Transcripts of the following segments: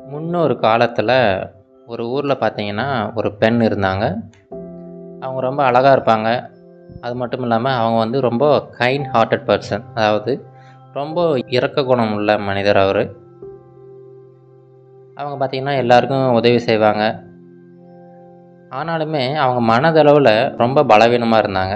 முன்னொரு காலத்தில் ஒரு ஊரில் பார்த்தீங்கன்னா ஒரு பெண் இருந்தாங்க அவங்க ரொம்ப அழகாக இருப்பாங்க அது மட்டும் இல்லாமல் அவங்க வந்து ரொம்ப கைண்ட் ஹார்ட்டட் பர்சன் அதாவது ரொம்ப இரக்க குணம் உள்ள மனிதர் அவர் அவங்க பார்த்திங்கன்னா எல்லாருக்கும் உதவி செய்வாங்க ஆனாலுமே அவங்க மனதளவில் ரொம்ப பலவீனமாக இருந்தாங்க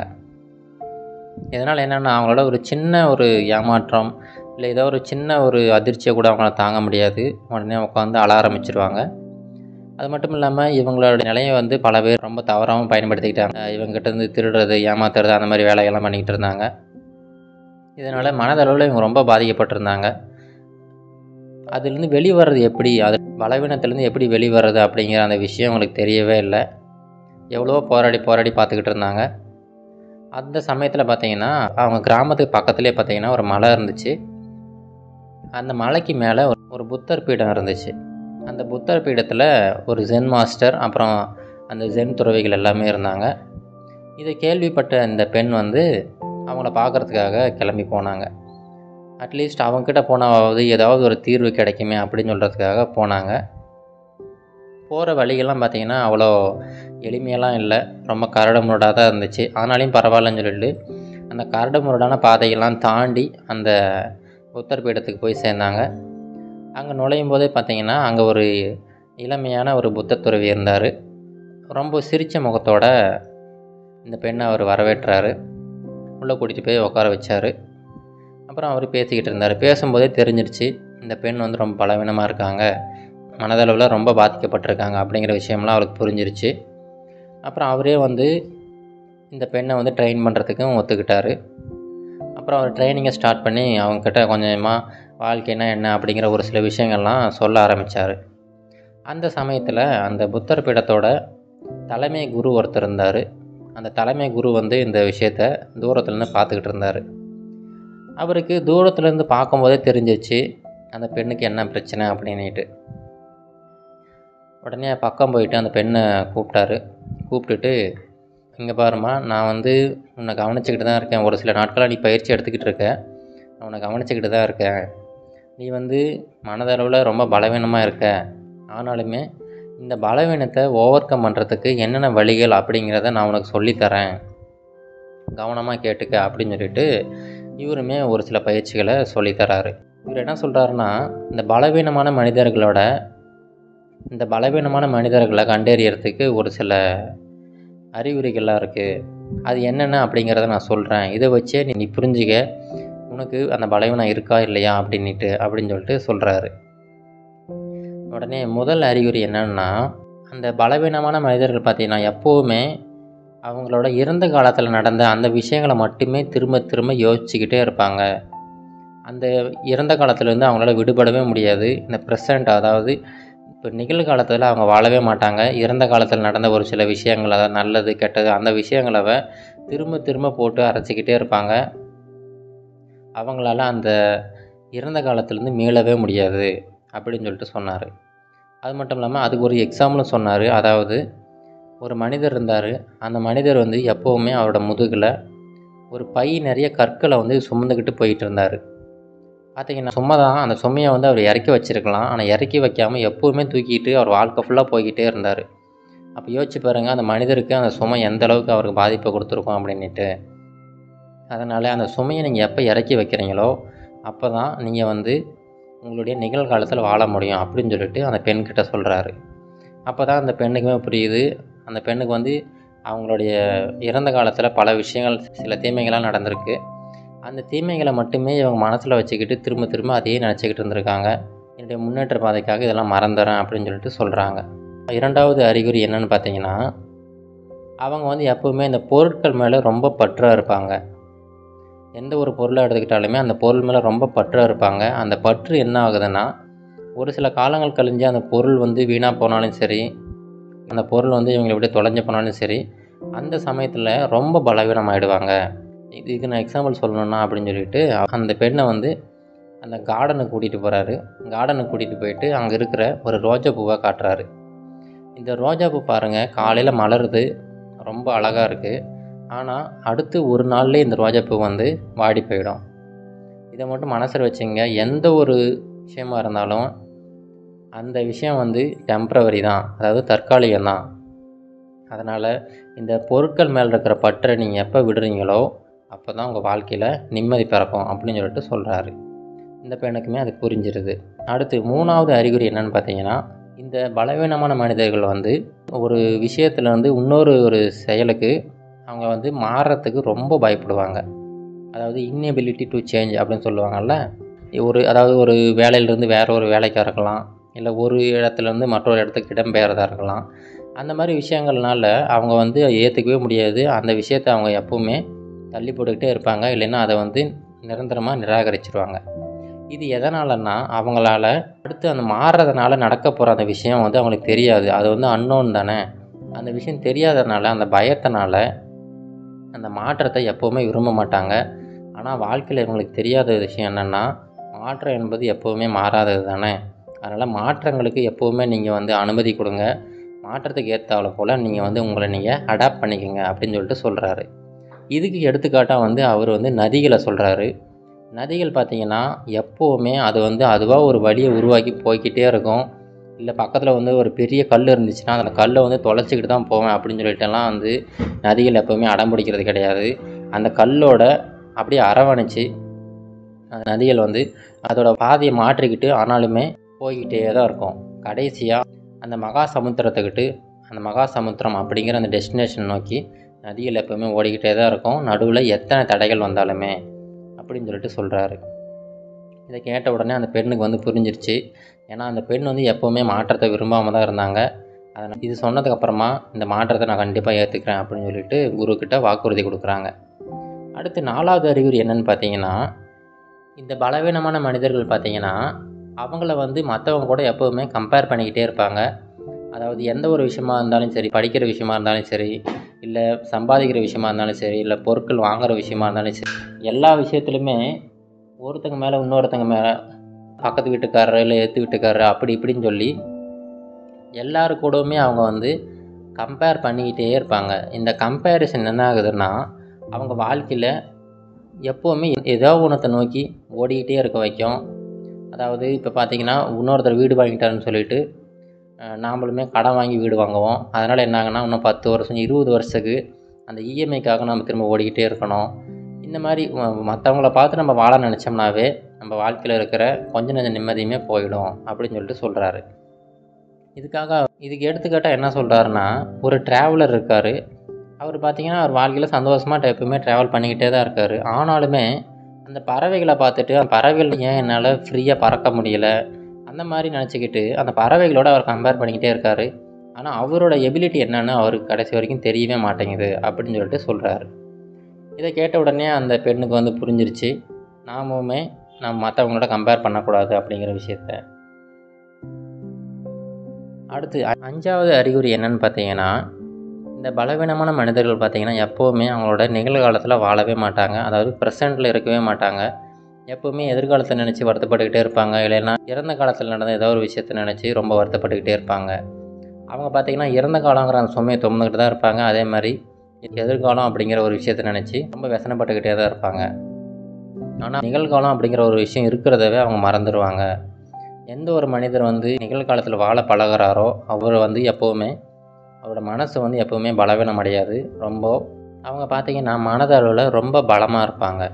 இதனால் என்னென்னா அவங்களோட ஒரு சின்ன ஒரு ஏமாற்றம் இல்லை ஏதோ ஒரு சின்ன ஒரு அதிர்ச்சியை கூட அவங்களால தாங்க முடியாது உடனே உட்காந்து அழ ஆரம்பிச்சிருவாங்க அது மட்டும் இல்லாமல் இவங்களோட நிலையை வந்து பல பேர் ரொம்ப தவறாகவும் பயன்படுத்திக்கிட்டாங்க இவங்ககிட்ட இருந்து திருடுறது ஏமாத்துறது அந்த மாதிரி வேலைகள்லாம் பண்ணிக்கிட்டு இருந்தாங்க இதனால் மனதளவில் இவங்க ரொம்ப பாதிக்கப்பட்டிருந்தாங்க அதுலேருந்து வெளிவர்றது எப்படி அது பலவீனத்துலேருந்து எப்படி வெளிவர்றது அப்படிங்கிற அந்த விஷயம் அவங்களுக்கு தெரியவே இல்லை எவ்வளவோ போராடி போராடி பார்த்துக்கிட்டு இருந்தாங்க அந்த சமயத்தில் பார்த்தீங்கன்னா அவங்க கிராமத்துக்கு பக்கத்துலேயே பார்த்தீங்கன்னா ஒரு மலை இருந்துச்சு அந்த மலைக்கு மேலே ஒரு புத்தர் பீடம் இருந்துச்சு அந்த புத்தர் பீடத்தில் ஒரு ஜென் மாஸ்டர் அப்புறம் அந்த ஜென் துறவிகள் எல்லாமே இருந்தாங்க இதை கேள்விப்பட்ட இந்த பெண் வந்து அவங்கள பார்க்குறதுக்காக கிளம்பி போனாங்க அட்லீஸ்ட் அவங்கக்கிட்ட போனாவது ஏதாவது ஒரு தீர்வு கிடைக்குமே அப்படின்னு சொல்கிறதுக்காக போனாங்க போகிற வழிகள்லாம் பார்த்திங்கன்னா அவ்வளோ எளிமையெல்லாம் இல்லை ரொம்ப கரடு முரடாக தான் இருந்துச்சு ஆனாலையும் பரவாயில்லன்னு சொல்லிட்டு அந்த கரடு முரடான பாதையெல்லாம் தாண்டி அந்த புத்தர் பீடத்துக்கு போய் சேர்ந்தாங்க அங்கே நுழையும் போதே பார்த்தீங்கன்னா அங்கே ஒரு இளமையான ஒரு புத்த துறவி இருந்தார் ரொம்ப சிரித்த முகத்தோட இந்த பெண்ணை அவர் வரவேற்றார் உள்ளே கூட்டிகிட்டு போய் உட்கார வச்சார் அப்புறம் அவர் பேசிக்கிட்டு இருந்தார் பேசும்போதே தெரிஞ்சிருச்சு இந்த பெண் வந்து ரொம்ப பலவீனமாக இருக்காங்க மனதளவில் ரொம்ப பாதிக்கப்பட்டிருக்காங்க அப்படிங்கிற விஷயம்லாம் அவருக்கு புரிஞ்சிருச்சு அப்புறம் அவரே வந்து இந்த பெண்ணை வந்து ட்ரெயின் பண்ணுறதுக்கும் ஒத்துக்கிட்டார் அப்புறம் அவர் ட்ரைனிங்கை ஸ்டார்ட் பண்ணி அவங்கக்கிட்ட கொஞ்சமாக வாழ்க்கைனா என்ன அப்படிங்கிற ஒரு சில விஷயங்கள்லாம் சொல்ல ஆரம்பித்தார் அந்த சமயத்தில் அந்த புத்தர் பீடத்தோட தலைமை குரு ஒருத்தர் இருந்தார் அந்த தலைமை குரு வந்து இந்த விஷயத்த தூரத்துலேருந்து பார்த்துக்கிட்டு இருந்தார் அவருக்கு தூரத்துலேருந்து பார்க்கும்போதே தெரிஞ்சிச்சு அந்த பெண்ணுக்கு என்ன பிரச்சனை அப்படின்ட்டு உடனே பக்கம் போயிட்டு அந்த பெண்ணை கூப்பிட்டாரு கூப்பிட்டுட்டு இங்கே பாருமா நான் வந்து உன்னை கவனிச்சிக்கிட்டு தான் இருக்கேன் ஒரு சில நாட்களாக நீ பயிற்சி எடுத்துக்கிட்டு இருக்க நான் உன்னை கவனிச்சிக்கிட்டு தான் இருக்கேன் நீ வந்து மனதளவில் ரொம்ப பலவீனமாக இருக்க ஆனாலுமே இந்த பலவீனத்தை ஓவர் கம் பண்ணுறதுக்கு என்னென்ன வழிகள் அப்படிங்கிறத நான் உனக்கு சொல்லித்தரேன் கவனமாக கேட்டுக்க அப்படின்னு சொல்லிட்டு இவருமே ஒரு சில பயிற்சிகளை சொல்லித்தராரு இவர் என்ன சொல்கிறாருன்னா இந்த பலவீனமான மனிதர்களோட இந்த பலவீனமான மனிதர்களை கண்டறியறதுக்கு ஒரு சில அறிகுறிகள்லாம் இருக்குது அது என்னென்ன அப்படிங்கிறத நான் சொல்கிறேன் இதை வச்சே நீ நீ புரிஞ்சுக்க உனக்கு அந்த பலவீனம் இருக்கா இல்லையா அப்படின்ட்டு அப்படின்னு சொல்லிட்டு சொல்கிறாரு உடனே முதல் அறிகுறி என்னன்னா அந்த பலவீனமான மனிதர்கள் பார்த்திங்கன்னா எப்போவுமே அவங்களோட இறந்த காலத்தில் நடந்த அந்த விஷயங்களை மட்டுமே திரும்ப திரும்ப யோசிச்சுக்கிட்டே இருப்பாங்க அந்த இறந்த காலத்துலேருந்து அவங்களால விடுபடவே முடியாது இந்த ப்ரெசண்ட் அதாவது இப்போ நிகழ்காலத்தில் அவங்க வாழவே மாட்டாங்க இறந்த காலத்தில் நடந்த ஒரு சில விஷயங்கள் அதாவது நல்லது கெட்டது அந்த விஷயங்களை திரும்ப திரும்ப போட்டு அரைச்சிக்கிட்டே இருப்பாங்க அவங்களால அந்த இறந்த காலத்துலேருந்து மீளவே முடியாது அப்படின்னு சொல்லிட்டு சொன்னார் அது மட்டும் இல்லாமல் அதுக்கு ஒரு எக்ஸாம்பிளும் சொன்னார் அதாவது ஒரு மனிதர் இருந்தார் அந்த மனிதர் வந்து எப்போவுமே அவரோட முதுகில் ஒரு பை நிறைய கற்களை வந்து சுமந்துக்கிட்டு போயிட்டு இருந்தார் பார்த்தீங்கன்னா சும்மா தான் அந்த சுமையை வந்து அவர் இறக்கி வச்சிருக்கலாம் ஆனால் இறக்கி வைக்காமல் எப்போவுமே தூக்கிட்டு அவர் வாழ்க்கை ஃபுல்லாக போய்கிட்டே இருந்தார் அப்போ யோசிச்சு பாருங்கள் அந்த மனிதருக்கு அந்த சுமை எந்த அளவுக்கு அவருக்கு பாதிப்பை கொடுத்துருக்கோம் அப்படின்ட்டு அதனால் அந்த சுமையை நீங்கள் எப்போ இறக்கி வைக்கிறீங்களோ அப்போ தான் நீங்கள் வந்து உங்களுடைய நிகழ்காலத்தில் வாழ முடியும் அப்படின்னு சொல்லிட்டு அந்த பெண்கிட்ட சொல்கிறாரு அப்போ தான் அந்த பெண்ணுக்குமே புரியுது அந்த பெண்ணுக்கு வந்து அவங்களுடைய இறந்த காலத்தில் பல விஷயங்கள் சில தீமைகள்லாம் நடந்திருக்கு அந்த தீமைகளை மட்டுமே இவங்க மனசில் வச்சுக்கிட்டு திரும்ப திரும்ப அதையே நினச்சிக்கிட்டு இருந்திருக்காங்க என்னுடைய முன்னேற்ற பாதைக்காக இதெல்லாம் மறந்துறேன் அப்படின்னு சொல்லிட்டு சொல்கிறாங்க இரண்டாவது அறிகுறி என்னன்னு பார்த்தீங்கன்னா அவங்க வந்து எப்போவுமே இந்த பொருட்கள் மேலே ரொம்ப பற்றாக இருப்பாங்க எந்த ஒரு பொருளை எடுத்துக்கிட்டாலுமே அந்த பொருள் மேலே ரொம்ப பற்றாக இருப்பாங்க அந்த பற்று என்ன ஆகுதுன்னா ஒரு சில காலங்கள் கழிஞ்சு அந்த பொருள் வந்து வீணாக போனாலும் சரி அந்த பொருள் வந்து இவங்களை விட்டு தொலைஞ்சு போனாலும் சரி அந்த சமயத்தில் ரொம்ப பலவீனம் ஆகிடுவாங்க இதுக்கு நான் எக்ஸாம்பிள் சொல்லணுன்னா அப்படின்னு சொல்லிட்டு அந்த பெண்ணை வந்து அந்த கார்டனுக்கு கூட்டிகிட்டு போகிறாரு கார்டனுக்கு கூட்டிகிட்டு போயிட்டு அங்கே இருக்கிற ஒரு ரோஜா பூவை காட்டுறாரு இந்த ரோஜா பூ பாருங்கள் காலையில் மலருது ரொம்ப அழகாக இருக்குது ஆனால் அடுத்து ஒரு நாள்லேயே இந்த ரோஜா பூ வந்து வாடி போயிடும் இதை மட்டும் மனசில் வச்சுங்க எந்த ஒரு விஷயமா இருந்தாலும் அந்த விஷயம் வந்து டெம்ப்ரவரி தான் அதாவது தற்காலிகம் தான் அதனால் இந்த பொருட்கள் மேலே இருக்கிற பற்றை நீங்கள் எப்போ விடுறீங்களோ அப்போ தான் உங்கள் வாழ்க்கையில் நிம்மதி பிறக்கும் அப்படின்னு சொல்லிட்டு சொல்கிறாரு இந்த பெண்ணுக்குமே அது புரிஞ்சிருது அடுத்து மூணாவது அறிகுறி என்னன்னு பார்த்தீங்கன்னா இந்த பலவீனமான மனிதர்கள் வந்து ஒரு விஷயத்தில் வந்து இன்னொரு ஒரு செயலுக்கு அவங்க வந்து மாறுறதுக்கு ரொம்ப பயப்படுவாங்க அதாவது இன்னெபிலிட்டி டு சேஞ்ச் அப்படின்னு சொல்லுவாங்கல்ல ஒரு அதாவது ஒரு வேலையிலேருந்து வேற ஒரு வேலைக்காக இருக்கலாம் இல்லை ஒரு இடத்துலேருந்து மற்றொரு இடத்துக்கு இடம்பெயர்றதா இருக்கலாம் அந்த மாதிரி விஷயங்கள்னால அவங்க வந்து ஏற்றுக்கவே முடியாது அந்த விஷயத்தை அவங்க எப்பவுமே தள்ளி போட்டுக்கிட்டே இருப்பாங்க இல்லைன்னா அதை வந்து நிரந்தரமாக நிராகரிச்சிருவாங்க இது எதனாலன்னா அவங்களால அடுத்து அந்த மாறுறதுனால நடக்க போகிற அந்த விஷயம் வந்து அவங்களுக்கு தெரியாது அது வந்து அன்னோன் தானே அந்த விஷயம் தெரியாதனால அந்த பயத்தினால அந்த மாற்றத்தை எப்போவுமே விரும்ப மாட்டாங்க ஆனால் வாழ்க்கையில் இவங்களுக்கு தெரியாத விஷயம் என்னென்னா மாற்றம் என்பது எப்போவுமே மாறாதது தானே அதனால் மாற்றங்களுக்கு எப்போவுமே நீங்கள் வந்து அனுமதி கொடுங்க மாற்றத்துக்கு ஏற்றால போல் நீங்கள் வந்து உங்களை நீங்கள் அடாப்ட் பண்ணிக்கோங்க அப்படின்னு சொல்லிட்டு சொல்கிறாரு இதுக்கு எடுத்துக்காட்டாக வந்து அவர் வந்து நதிகளை சொல்கிறாரு நதிகள் பார்த்திங்கன்னா எப்போவுமே அது வந்து அதுவாக ஒரு வழியை உருவாக்கி போய்க்கிட்டே இருக்கும் இல்லை பக்கத்தில் வந்து ஒரு பெரிய கல் இருந்துச்சுன்னா அந்த கல்லை வந்து தொலைச்சிக்கிட்டு தான் போவேன் அப்படின்னு சொல்லிட்டுலாம் வந்து நதிகள் எப்போவுமே அடம் பிடிக்கிறது கிடையாது அந்த கல்லோட அப்படியே அரவணைச்சு அந்த நதிகள் வந்து அதோட பாதையை மாற்றிக்கிட்டு ஆனாலுமே போய்கிட்டே தான் இருக்கும் கடைசியாக அந்த மகா சமுத்திரத்துக்கிட்டு அந்த மகா சமுத்திரம் அப்படிங்கிற அந்த டெஸ்டினேஷன் நோக்கி நதிகள் எப்போவுமே ஓடிக்கிட்டே தான் இருக்கும் நடுவில் எத்தனை தடைகள் வந்தாலுமே அப்படின்னு சொல்லிட்டு சொல்கிறாரு இதை கேட்ட உடனே அந்த பெண்ணுக்கு வந்து புரிஞ்சிருச்சு ஏன்னா அந்த பெண் வந்து எப்போவுமே மாற்றத்தை விரும்பாமல் தான் இருந்தாங்க அதனால் இது சொன்னதுக்கப்புறமா இந்த மாற்றத்தை நான் கண்டிப்பாக ஏற்றுக்கிறேன் அப்படின்னு சொல்லிட்டு குருக்கிட்ட வாக்குறுதி கொடுக்குறாங்க அடுத்து நாலாவது அறிகுறி என்னன்னு பார்த்தீங்கன்னா இந்த பலவீனமான மனிதர்கள் பார்த்தீங்கன்னா அவங்கள வந்து மற்றவங்க கூட எப்போவுமே கம்பேர் பண்ணிக்கிட்டே இருப்பாங்க அதாவது எந்த ஒரு விஷயமா இருந்தாலும் சரி படிக்கிற விஷயமா இருந்தாலும் சரி இல்லை சம்பாதிக்கிற விஷயமா இருந்தாலும் சரி இல்லை பொருட்கள் வாங்குற விஷயமா இருந்தாலும் சரி எல்லா விஷயத்துலையுமே ஒருத்தங்க மேலே இன்னொருத்தங்க மேலே பக்கத்து வீட்டுக்காரரு இல்லை எத்து வீட்டுக்காரரு அப்படி இப்படின்னு சொல்லி எல்லாரு கூடவுமே அவங்க வந்து கம்பேர் பண்ணிக்கிட்டே இருப்பாங்க இந்த கம்பேரிசன் என்ன ஆகுதுன்னா அவங்க வாழ்க்கையில் எப்போவுமே ஏதோ ஒன்றத்தை நோக்கி ஓடிக்கிட்டே இருக்க வைக்கும் அதாவது இப்போ பார்த்தீங்கன்னா இன்னொருத்தர் வீடு வாங்கிட்டாருன்னு சொல்லிட்டு அஹ், நாமளுமே கடன் வாங்கி வீடு வாங்குவோம் அதனால் என்ன ஆகுனா இன்னும் பத்து வருஷம் இருபது வருஷத்துக்கு அந்த இஎம்ஐக்காக நம்ம திரும்ப ஓடிக்கிட்டே இருக்கணும் இந்த மாதிரி மற்றவங்கள பார்த்து நம்ம வாழ நினச்சோம்னாவே நம்ம வாழ்க்கையில் இருக்கிற கொஞ்ச நெஞ்ச நிம்மதியுமே போயிடும் அப்படின்னு சொல்லிட்டு சொல்கிறாரு இதுக்காக இதுக்கு எடுத்துக்காட்டாக என்ன சொல்கிறாருன்னா ஒரு ட்ராவலர் இருக்கார் அவர் பார்த்தீங்கன்னா அவர் வாழ்க்கையில் சந்தோஷமாக எப்பவுமே ட்ராவல் பண்ணிக்கிட்டே தான் இருக்கார் ஆனாலுமே அந்த பறவைகளை பார்த்துட்டு அந்த பறவைகள் ஏன் என்னால் ஃப்ரீயாக பறக்க முடியல அந்த மாதிரி நினச்சிக்கிட்டு அந்த பறவைகளோட அவர் கம்பேர் பண்ணிக்கிட்டே இருக்கார் ஆனால் அவரோட எபிலிட்டி என்னன்னு அவருக்கு கடைசி வரைக்கும் தெரியவே மாட்டேங்குது அப்படின்னு சொல்லிட்டு சொல்கிறாரு இதை கேட்ட உடனே அந்த பெண்ணுக்கு வந்து புரிஞ்சிருச்சு நாமுமே நம்ம மற்றவங்களோட கம்பேர் பண்ணக்கூடாது அப்படிங்கிற விஷயத்த அடுத்து அ- அஞ்சாவது அறிகுறி என்னன்னு பார்த்தீங்கன்னா இந்த பலவீனமான மனிதர்கள் பார்த்தீங்கன்னா எப்போவுமே அவங்களோட நிகழ்காலத்தில் வாழவே மாட்டாங்க அதாவது ப்ரெசண்ட்டில் இருக்கவே மாட்டாங்க எப்போவுமே எதிர்காலத்தை நினச்சி வருத்தப்பட்டுக்கிட்டே இருப்பாங்க இல்லைன்னா இறந்த காலத்தில் நடந்த ஏதோ ஒரு விஷயத்தை நினச்சி ரொம்ப வருத்தப்பட்டுக்கிட்டே இருப்பாங்க அவங்க பார்த்தீங்கன்னா இறந்த காலங்கிற அந்த சுமையை சுமந்துக்கிட்டு தான் இருப்பாங்க அதே மாதிரி எதிர்காலம் அப்படிங்கிற ஒரு விஷயத்தை நினச்சி ரொம்ப व्यசனப்பட்டுக்கிட்டே தான் இருப்பாங்க ஆனால் நிகழ்காலம் அப்படிங்கிற ஒரு விஷயம் இருக்கிறதவே அவங்க மறந்துடுவாங்க எந்த ஒரு மனிதர் வந்து நிகழ்காலத்தில் வாழ பழகுறாரோ அவர் வந்து எப்போவுமே அவரோட மனசு வந்து எப்போவுமே பலவீனம் அடையாது ரொம்ப அவங்க பார்த்தீங்கன்னா மனதளவில் ரொம்ப பலமாக இருப்பாங்க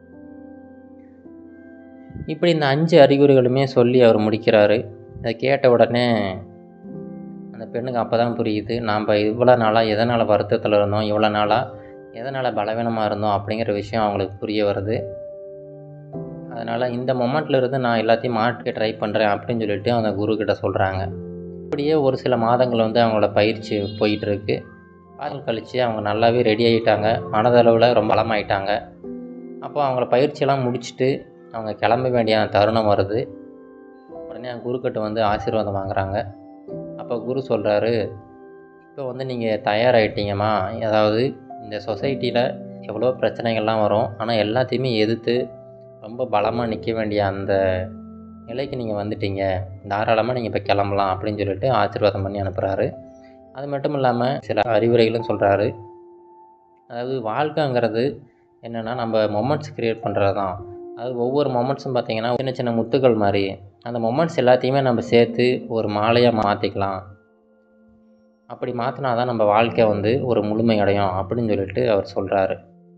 இப்படி இந்த அஞ்சு அறிகுறிகளுமே சொல்லி அவர் முடிக்கிறாரு இதை கேட்ட உடனே அந்த பெண்ணுக்கு அப்போ தான் புரியுது நாம் இவ்வளோ நாளாக எதனால் வருத்தத்தில் இருந்தோம் இவ்வளோ நாளாக எதனால் பலவீனமாக இருந்தோம் அப்படிங்கிற விஷயம் அவங்களுக்கு புரிய வருது அதனால் இந்த மொமெண்ட்டில் இருந்து நான் எல்லாத்தையும் மாற்ற ட்ரை பண்ணுறேன் அப்படின்னு சொல்லிட்டு அந்த குரு கிட்ட சொல்கிறாங்க அப்படியே ஒரு சில மாதங்கள் வந்து அவங்களோட பயிற்சி போயிட்டுருக்கு பாதங்கள் கழித்து அவங்க நல்லாவே ரெடி ஆகிட்டாங்க மனதளவில் ரொம்ப பலமாயிட்டாங்க அப்போ அவங்கள பயிற்சியெல்லாம் முடிச்சுட்டு அவங்க கிளம்ப வேண்டிய அந்த தருணம் வருது உடனே அந்த குருக்கிட்ட வந்து ஆசீர்வாதம் வாங்குறாங்க அப்போ குரு சொல்கிறாரு இப்போ வந்து நீங்கள் தயாராகிட்டீங்கம்மா அதாவது இந்த சொசைட்டியில் எவ்வளோ பிரச்சனைகள்லாம் வரும் ஆனால் எல்லாத்தையுமே எதிர்த்து ரொம்ப பலமாக நிற்க வேண்டிய அந்த நிலைக்கு நீங்கள் வந்துட்டீங்க தாராளமாக நீங்கள் இப்போ கிளம்பலாம் அப்படின்னு சொல்லிட்டு ஆசீர்வாதம் பண்ணி அனுப்புகிறாரு அது மட்டும் இல்லாமல் சில அறிவுரைகளும் சொல்கிறாரு அதாவது வாழ்க்கைங்கிறது என்னென்னா நம்ம மொமெண்ட்ஸ் க்ரியேட் பண்ணுறது தான் அது ஒவ்வொரு மொமெண்ட்ஸும் பார்த்திங்கன்னா சின்ன சின்ன முத்துக்கள் மாதிரி அந்த மொமெண்ட்ஸ் எல்லாத்தையுமே நம்ம சேர்த்து ஒரு மாலையாக மாற்றிக்கலாம் அப்படி மாற்றினா தான் நம்ம வாழ்க்கை வந்து ஒரு முழுமை அடையும் அப்படின்னு சொல்லிட்டு அவர் சொல்கிறாரு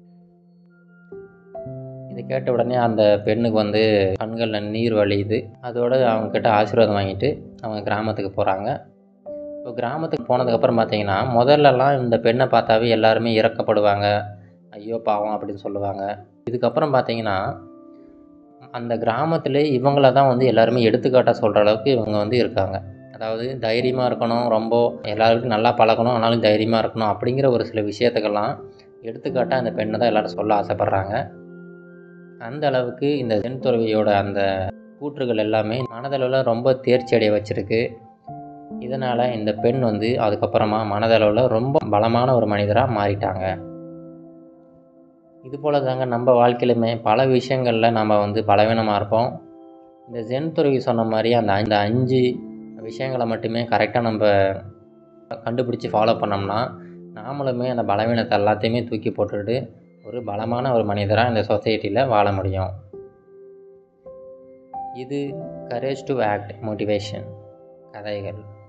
இது கேட்ட உடனே அந்த பெண்ணுக்கு வந்து கண்களில் நீர் வழியுது அதோடு அவங்கக்கிட்ட ஆசீர்வாதம் வாங்கிட்டு அவங்க கிராமத்துக்கு போகிறாங்க இப்போ கிராமத்துக்கு போனதுக்கப்புறம் பார்த்தீங்கன்னா முதல்லலாம் இந்த பெண்ணை பார்த்தாவே எல்லாருமே இறக்கப்படுவாங்க ஐயோ பாவம் அப்படின்னு சொல்லுவாங்க இதுக்கப்புறம் பார்த்தீங்கன்னா அந்த கிராமத்தில் இவங்கள தான் வந்து எல்லாருமே எடுத்துக்காட்டாக சொல்கிற அளவுக்கு இவங்க வந்து இருக்காங்க அதாவது தைரியமாக இருக்கணும் ரொம்ப எல்லாருக்கும் நல்லா பழகணும் ஆனாலும் தைரியமாக இருக்கணும் அப்படிங்கிற ஒரு சில விஷயத்துக்கெல்லாம் எடுத்துக்காட்டாக அந்த பெண்ணை தான் எல்லோரும் சொல்ல ஆசைப்பட்றாங்க அந்த அளவுக்கு இந்த தென் துறவியோட அந்த கூற்றுகள் எல்லாமே மனதளவில் ரொம்ப தேர்ச்சி அடைய வச்சுருக்கு இதனால் இந்த பெண் வந்து அதுக்கப்புறமா மனதளவில் ரொம்ப பலமான ஒரு மனிதராக மாறிட்டாங்க இது போல் தாங்க நம்ம வாழ்க்கையிலுமே பல விஷயங்களில் நம்ம வந்து பலவீனமாக இருப்போம் இந்த ஜென் துறவி சொன்ன மாதிரி அந்த அந்த அஞ்சு விஷயங்களை மட்டுமே கரெக்டாக நம்ம கண்டுபிடிச்சி ஃபாலோ பண்ணோம்னா நாமளுமே அந்த பலவீனத்தை எல்லாத்தையுமே தூக்கி போட்டுட்டு ஒரு பலமான ஒரு மனிதராக இந்த சொசைட்டியில் வாழ முடியும் இது கரேஜ் டு ஆக்ட் மோட்டிவேஷன் கதைகள்